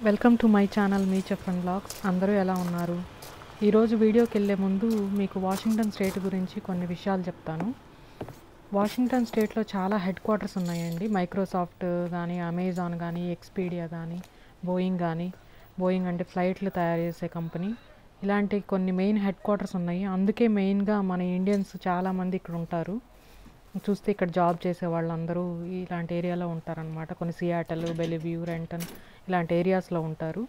welcome to my channel మీ చెప్పండి blogs అందరూ ఎలా ఉన్నారు ఈరోజు వీడియోకి వెళ్ళే ముందు మీకు వాషింగ్టన్ స్టేట్ గురించి కొన్ని విషయాలు చెప్తాను వాషింగ్టన్ స్టేట్లో చాలా హెడ్ క్వార్టర్స్ ఉన్నాయండి మైక్రోసాఫ్ట్ కానీ అమెజాన్ కానీ ఎక్స్పీడియా కానీ బోయింగ్ కానీ బోయింగ్ అంటే ఫ్లైట్లు తయారు చేసే కంపెనీ ఇలాంటి కొన్ని మెయిన్ హెడ్ క్వార్టర్స్ ఉన్నాయి అందుకే మెయిన్గా మన ఇండియన్స్ చాలామంది ఇక్కడ ఉంటారు చూస్తే ఇక్కడ జాబ్ చేసే వాళ్ళందరూ ఇలాంటి ఏరియాలో ఉంటారనమాట కొన్ని సియాటల్ బెలివ్యూ రెంటన్ ఇలాంటి ఏరియాస్లో ఉంటారు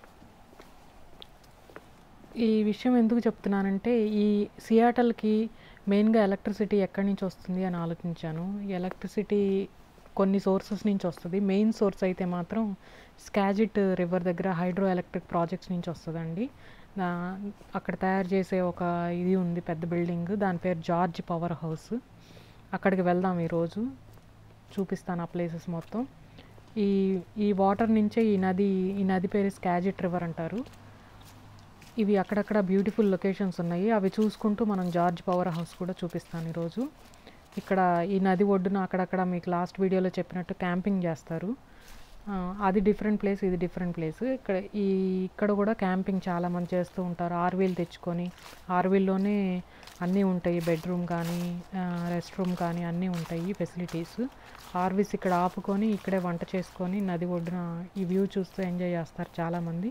ఈ విషయం ఎందుకు చెప్తున్నానంటే ఈ సియాటల్కి మెయిన్గా ఎలక్ట్రిసిటీ ఎక్కడి నుంచి వస్తుంది అని ఆలోచించాను ఈ ఎలక్ట్రిసిటీ కొన్ని సోర్సెస్ నుంచి వస్తుంది మెయిన్ సోర్స్ అయితే మాత్రం స్కాజిట్ రివర్ దగ్గర హైడ్రో ఎలక్ట్రిక్ ప్రాజెక్ట్స్ నుంచి వస్తుందండి దా- అక్కడ తయారు చేసే ఒక ఇది ఉంది పెద్ద బిల్డింగ్ దాని పేరు జార్జ్ పవర్ హౌస్ అక్కడికి వెళ్దాం ఈరోజు చూపిస్తాను ఆ ప్లేసెస్ మొత్తం ఈ ఈ వాటర్ నుంచే ఈ నది ఈ నది పేరు స్కాజిట్ రివర్ అంటారు ఇవి అక్కడక్కడ బ్యూటిఫుల్ లొకేషన్స్ ఉన్నాయి అవి చూసుకుంటూ మనం జార్జ్ పవర్ హౌస్ కూడా చూపిస్తాను ఈరోజు ఇక్కడ ఈ నది ఒడ్డున అక్కడక్కడ మీకు లాస్ట్ వీడియోలో చెప్పినట్టు క్యాంపింగ్ చేస్తారు ఆ, అది డిఫరెంట్ ప్లేస్ ఇది డిఫరెంట్ ప్లేస్ ఇక్కడ ఈ ఇక్కడ కూడా క్యాంపింగ్ చాలామంది చేస్తూ ఉంటారు ఆర్వీల్ తెచ్చుకొని ఆర్వీల్లోనే అన్నీ ఉంటాయి బెడ్రూమ్ కానీ రెస్ట్ రూమ్ కానీ అన్నీ ఉంటాయి ఫెసిలిటీస్ ఆర్వీస్ ఇక్కడ ఆపుకొని ఇక్కడే వంట చేసుకొని నది ఒడ్డున ఈ వ్యూ చూస్తూ ఎంజాయ్ చేస్తారు చాలామంది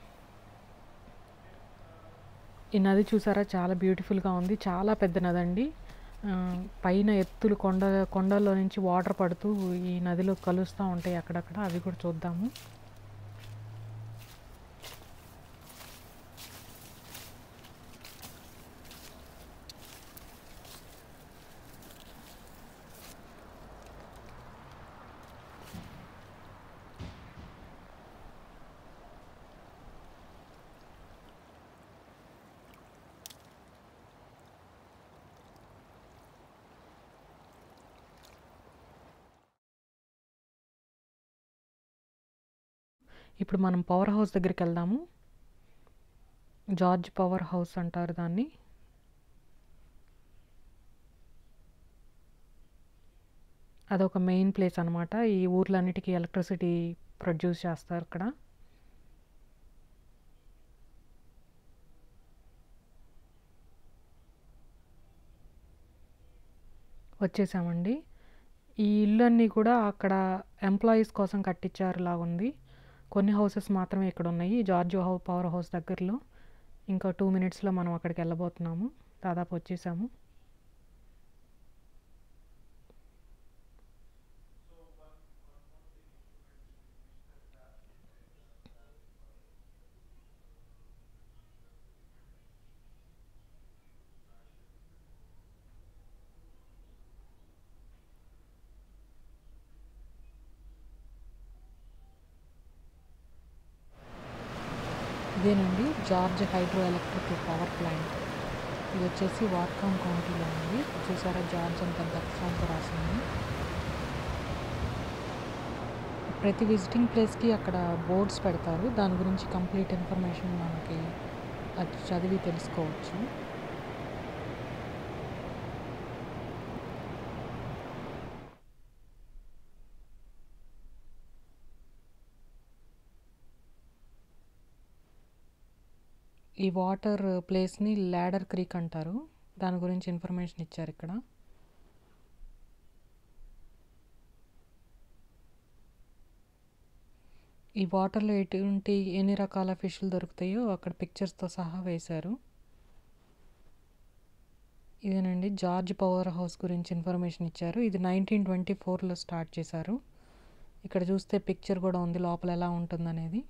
ఈ నది చూసారా చాలా బ్యూటిఫుల్గా ఉంది చాలా పెద్ద నది అండి ఆ, పైన ఎత్తులు కొండ కొండల్లో నుంచి వాటర్ పడుతూ ఈ నదిలో కలుస్తూ ఉంటాయి అక్కడక్కడ అవి కూడా చూద్దాము ఇప్పుడు మనం పవర్ హౌస్ దగ్గరికి వెళ్దాము జార్జ్ పవర్ హౌస్ అంటారు దాన్ని అదొక మెయిన్ ప్లేస్ అనమాట ఈ ఊర్లన్నిటికీ ఎలక్ట్రిసిటీ ప్రొడ్యూస్ చేస్తారు ఇక్కడ వచ్చేసామండి ఈ ఇల్లు అన్నీ కూడా అక్కడ ఎంప్లాయీస్ కోసం కట్టించారు లాగుంది కొన్ని హౌసెస్ మాత్రమే ఇక్కడ ఉన్నాయి జార్జ్ హౌ పవర్ హౌస్ దగ్గరలో ఇంకా టూ మినిట్స్లో మనం అక్కడికి వెళ్ళబోతున్నాము దాదాపు వచ్చేసాము ఇదేనండి Gorge hydroelectric power plant ఇది వచ్చేసి వార్కామ్ కౌంటీలో ఉంది చూసారా జార్జ్ అని పెద్ద అక్షరంతో రాసింది ప్రతి విజిటింగ్ ప్లేస్కి అక్కడ బోర్డ్స్ పెడతారు దాని గురించి కంప్లీట్ ఇన్ఫర్మేషన్ మనకి అది చదివి తెలుసుకోవచ్చు ఈ వాటర్ ప్లేస్ని ల్యాడర్ క్రీక్ అంటారు దాని గురించి ఇన్ఫర్మేషన్ ఇచ్చారు ఇక్కడ ఈ వాటర్లో ఎటువంటి ఎన్ని రకాల ఫిష్లు దొరుకుతాయో అక్కడ పిక్చర్స్తో సహా వేశారు ఇదేనండి జార్జ్ పవర్ హౌస్ గురించి ఇన్ఫర్మేషన్ ఇచ్చారు ఇది నైన్టీన్ ట్వంటీ ఫోర్లో స్టార్ట్ చేశారు ఇక్కడ చూస్తే పిక్చర్ కూడా ఉంది లోపల ఎలా ఉంటుందనేది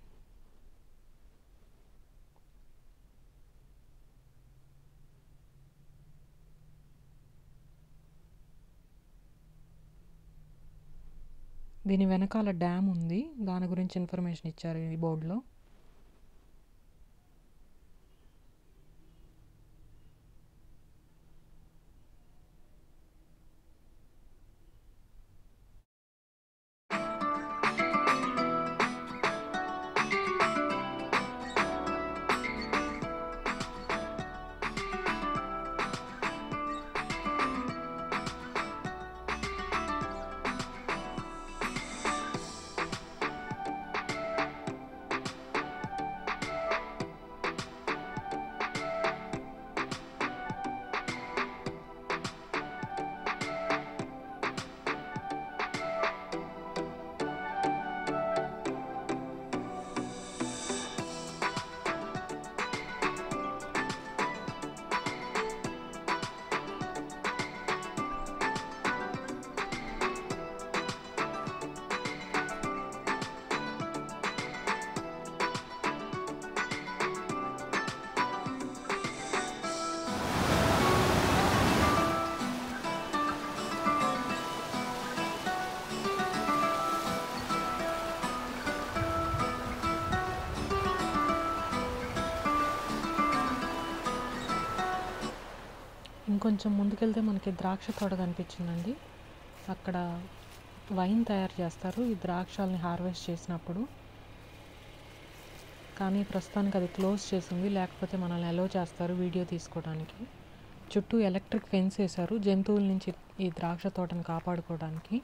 దీని వెనకాల డ్యామ్ ఉంది దాని గురించి ఇన్ఫర్మేషన్ ఇచ్చారు ఈ బోర్డులో ఇంకొంచెం ముందుకెళ్తే మనకి ద్రాక్ష తోట కనిపించిందండి అక్కడ వైన్ తయారు చేస్తారు ఈ ద్రాక్షల్ని హార్వెస్ట్ చేసినప్పుడు కానీ ప్రస్తుతానికి అది క్లోజ్ చేసింది లేకపోతే మనల్ని అలో చేస్తారు వీడియో తీసుకోవడానికి చుట్టూ ఎలక్ట్రిక్ ఫెన్స్ వేశారు జంతువుల నుంచి ఈ ద్రాక్ష తోటను కాపాడుకోవడానికి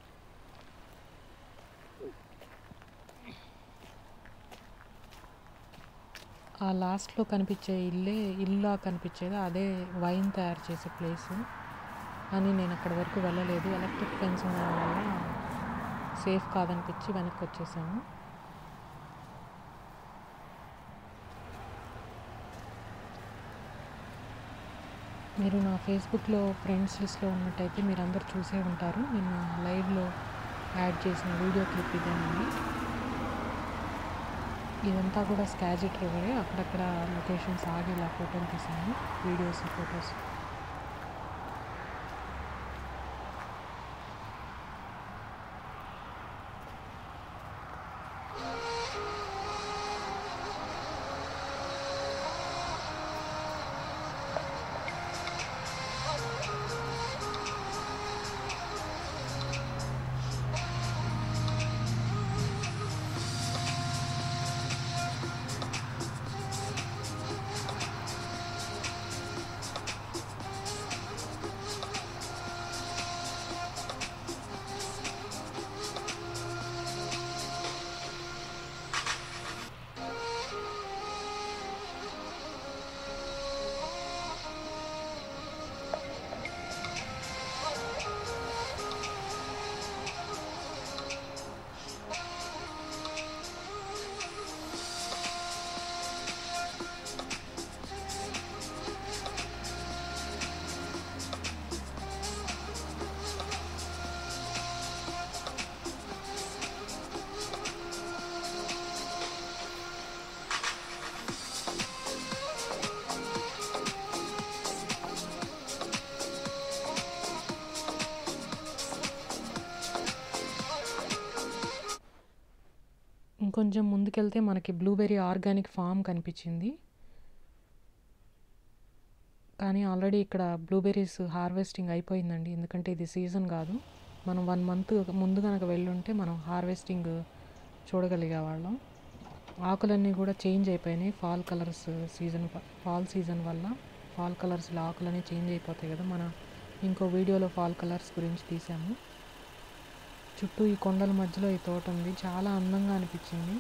ఆ లాస్ట్లో కనిపించే ఇల్లే ఇల్లా కనిపించేది అదే వైన్ తయారు చేసే ప్లేస్ అని నేను అక్కడి వరకు వెళ్ళలేదు ఎలక్ట్రిక్ ఫెన్స్ ఉండడం వల్ల సేఫ్ కాదనిపించి వెనక్కి వచ్చేసాము మీరు నా ఫేస్బుక్లో ఫ్రెండ్స్ లిస్ట్లో ఉన్నట్టయితే మీరు అందరు చూసే ఉంటారు నేను లైవ్లో యాడ్ చేసిన వీడియో క్లిప్ ఇదేనండి ఇదంతా కూడా స్కాజిట్ రివరే అక్కడక్కడ లొకేషన్స్ ఆగి ఇలా ఫోటోలు తీసాను వీడియోస్ ఫొటోస్ ఇంకొంచెం ముందుకెళ్తే మనకి బ్లూబెర్రీ ఆర్గానిక్ ఫామ్ కనిపించింది కానీ ఆల్రెడీ ఇక్కడ బ్లూబెర్రీస్ హార్వెస్టింగ్ అయిపోయిందండి ఎందుకంటే ఇది సీజన్ కాదు మనం వన్ మంత్ ముందు కనుక వెళ్ళుంటే మనం హార్వెస్టింగ్ చూడగలిగే వాళ్ళం ఆకులన్నీ కూడా చేంజ్ అయిపోయినాయి fall colours season fall season వల్ల ఫాల్ కలర్స్లో ఆకులన్నీ చేంజ్ అయిపోతాయి కదా మన ఇంకో వీడియోలో ఫాల్ కలర్స్ గురించి తీసాము చుట్టూ ఈ కొండల మధ్యలో ఈ తోట ఉంది చాలా అందంగా అనిపించింది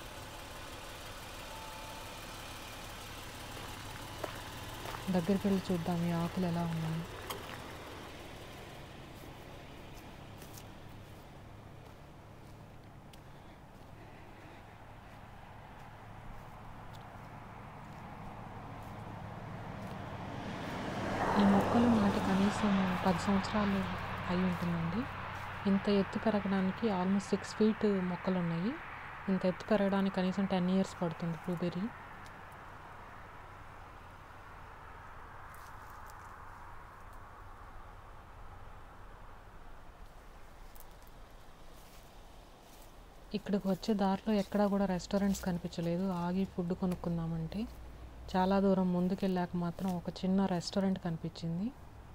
దగ్గరికి వెళ్ళి చూద్దాం ఈ ఆకులు ఎలా ఉన్నాయి ఈ మొక్కలు నాటి కనీసం పది సంవత్సరాలు అయి ఉంటుందండి ఇంత ఎత్తు పెరగడానికి ఆల్మోస్ట్ సిక్స్ ఫీట్ మొక్కలు ఉన్నాయి ఇంత ఎత్తు పెరగడానికి కనీసం టెన్ ఇయర్స్ పడుతుంది బ్లూబెర్రీ ఇక్కడికి వచ్చే దారిలో ఎక్కడా కూడా రెస్టారెంట్స్ కనిపించలేదు ఆగి ఫుడ్ కొనుక్కుందామంటే చాలా దూరం ముందుకెళ్ళాక మాత్రం ఒక చిన్న రెస్టారెంట్ కనిపించింది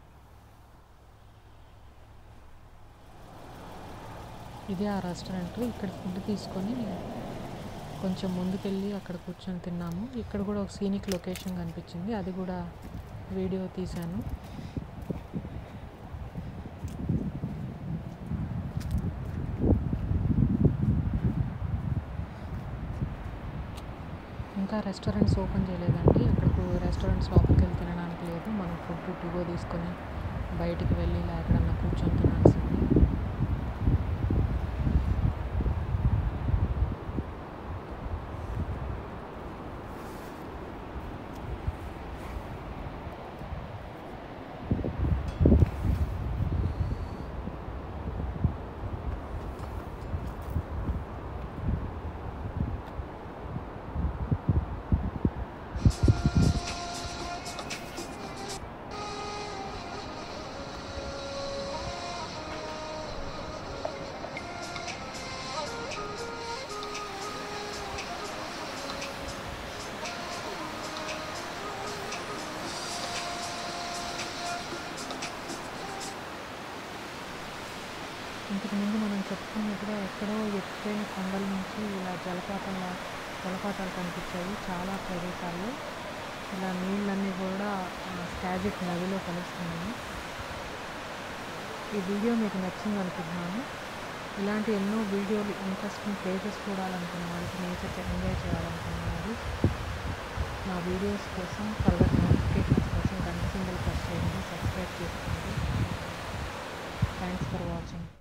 ఇదే ఆ రెస్టారెంట్ ఇక్కడ ఫుడ్ తీసుకొని కొంచెం ముందుకెళ్ళి అక్కడ కూర్చొని తిన్నాము ఇక్కడ కూడా ఒక సీనిక్ లొకేషన్ కనిపించింది అది కూడా వీడియో తీశాను ఇంకా రెస్టారెంట్స్ ఓపెన్ చేయలేదండి అక్కడికి రెస్టారెంట్స్ లోపలికి వెళ్ళి తినడానికి లేదు మనం ఫుడ్ టుగో తీసుకొని బయటికి వెళ్ళి ఇలా ఎక్కడన్నా కూర్చొని తినాల్సింది ఇంతకుముందు మనం చెప్పుకున్నట్టుగా ఎక్కడో ఎత్తైన కొండల నుంచి ఇలా జలపాతంలా జలపాతాలు కనిపించాయి చాలా ప్రదేశాల్లో ఇలా నీళ్ళన్నీ కూడా స్టాజిక్ నదిలో కలుస్తున్నాయి ఈ వీడియో మీకు నచ్చింది అనుకుంటున్నాను ఇలాంటి ఎన్నో వీడియోలు ఇంట్రెస్టింగ్ ప్లేసెస్ చూడాలనుకున్న వాళ్ళకి నేచర్ ఎంజాయ్ చేయాలనుకున్న వాళ్ళు నా వీడియోస్ కోసం ఫర్దర్ నోటిఫికేషన్స్ కోసం గంట సింబల్ ప్రెస్ చేయండి సబ్స్క్రైబ్ చేసుకోండి థ్యాంక్స్ ఫర్ వాచింగ్